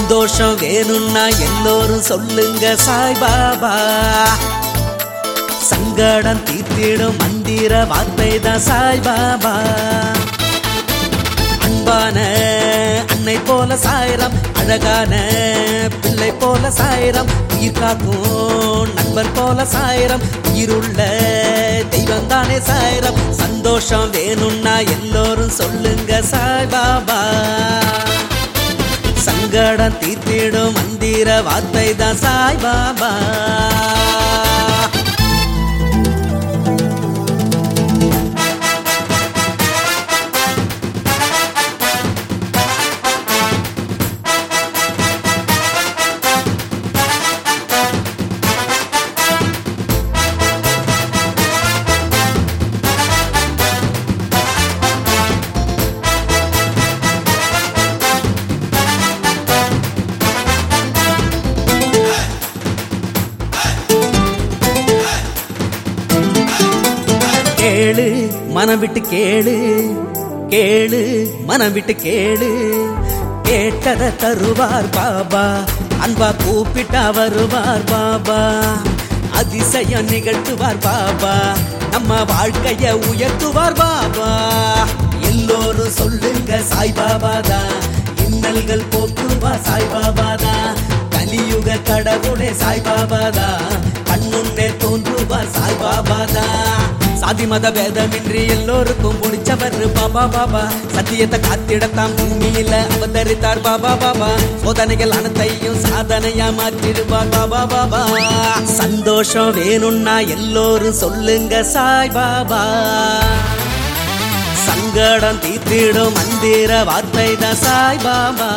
சந்தோஷம் வேணும்னா எல்லோரும் சொல்லுங்க சாய்பாபா சங்கடம் தீர்த்திடும் மந்திர வார்த்தை தான் சாய்பாபா அன்பான அன்னை போல சாயிரம் அழகான பிள்ளை போல சாயிரம் உயிர் காக்கும் நண்பர் போல சாயிரம் உயிருள்ள தெய்வம் தானே சாயிரம் சந்தோஷம் வேணும்னா எல்லோரும் சொல்லுங்க சாய்பாபா சங்கடம் தீர்த்திடும் மந்திர வார்த்தை தான் சாய்பாபா கேளு மனம் விட்டு கேளு கேளு மனம் விட்டு கேளு கேட்டத தருவார் பாபா அன்பா கூப்பிட்டா வருவார் பாபா அதிசயம் நிகழ்த்துவார் பாபா நம்ம வாழ்க்கைய உயர்த்துவார் பாபா எல்லோரும் சொல்லுங்க சாய்பாபா தான் இன்னல்கள் போக்குவார் சாய்பாபா தான் கலியுக கடவுளே சாய்பாபா தான் கண்முன்னே தோன்றுவார் சாய்பாபா தான் சாதி மத பேதமின்றி எல்லோருக்கும் முடிச்சவர் பாபா பாபா சத்தியத்தை காத்திடத்தாம் பூமியில அவதரித்தார் பாபா பாபா சோதனைகள் அனைத்தையும் சாதனையா மாற்றிடுவார் பாபா பாபா சந்தோஷம் வேணும்னா எல்லோரும் சொல்லுங்க சாய் பாபா சங்கடம் தீர்த்திடும் மந்திர வார்த்தை தான் சாய் பாபா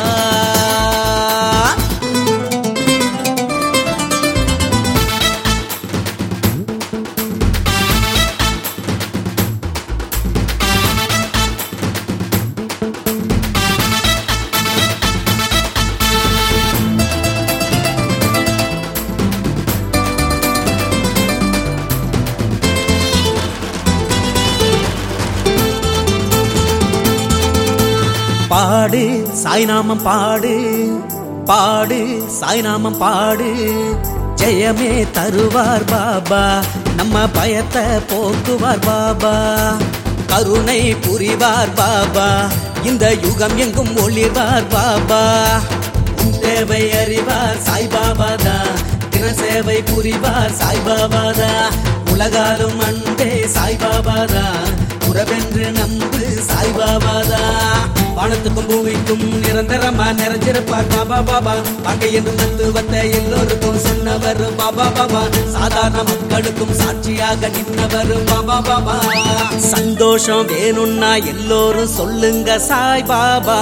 பாடு சாய்நாமம் பாடு பாடு சாய்நாமம் பாடு ஜெயமே தருவார் பாபா நம்ம பயத்தை போக்குவார் பாபா கருணை புரிவார் பாபா இந்த யுகம் எங்கும் ஒளிர்வார் பாபா உன் தேவை அறிவார் சாய்பாபா தான் தின சேவை புரிவார் சாய்பாபா தான் உலகாலும் அன்பே சாய்பாபா தான் உறவென்று நம்பு சாய்பாபா தான் வானத்துக்கும் பூமிக்கும் நிரந்தரமா நிறைஞ்சிருப்பார் பாபா பாபா பகை என்று தத்துவத்தை எல்லோருக்கும் சொன்னவர் பாபா பாபா சாதாரண மக்களுக்கும் சாட்சியாக நின்றவர் பாபா பாபா சந்தோஷம் வேணும்னா எல்லோரும் சொல்லுங்க சாய் பாபா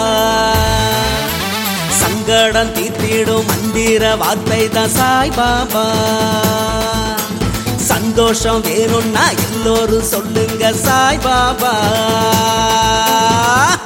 சங்கடம் தீர்த்திடும் மந்திர வார்த்தை தான் சாய் பாபா சந்தோஷம் வேணும்னா எல்லோரும் சொல்லுங்க சாய் பாபா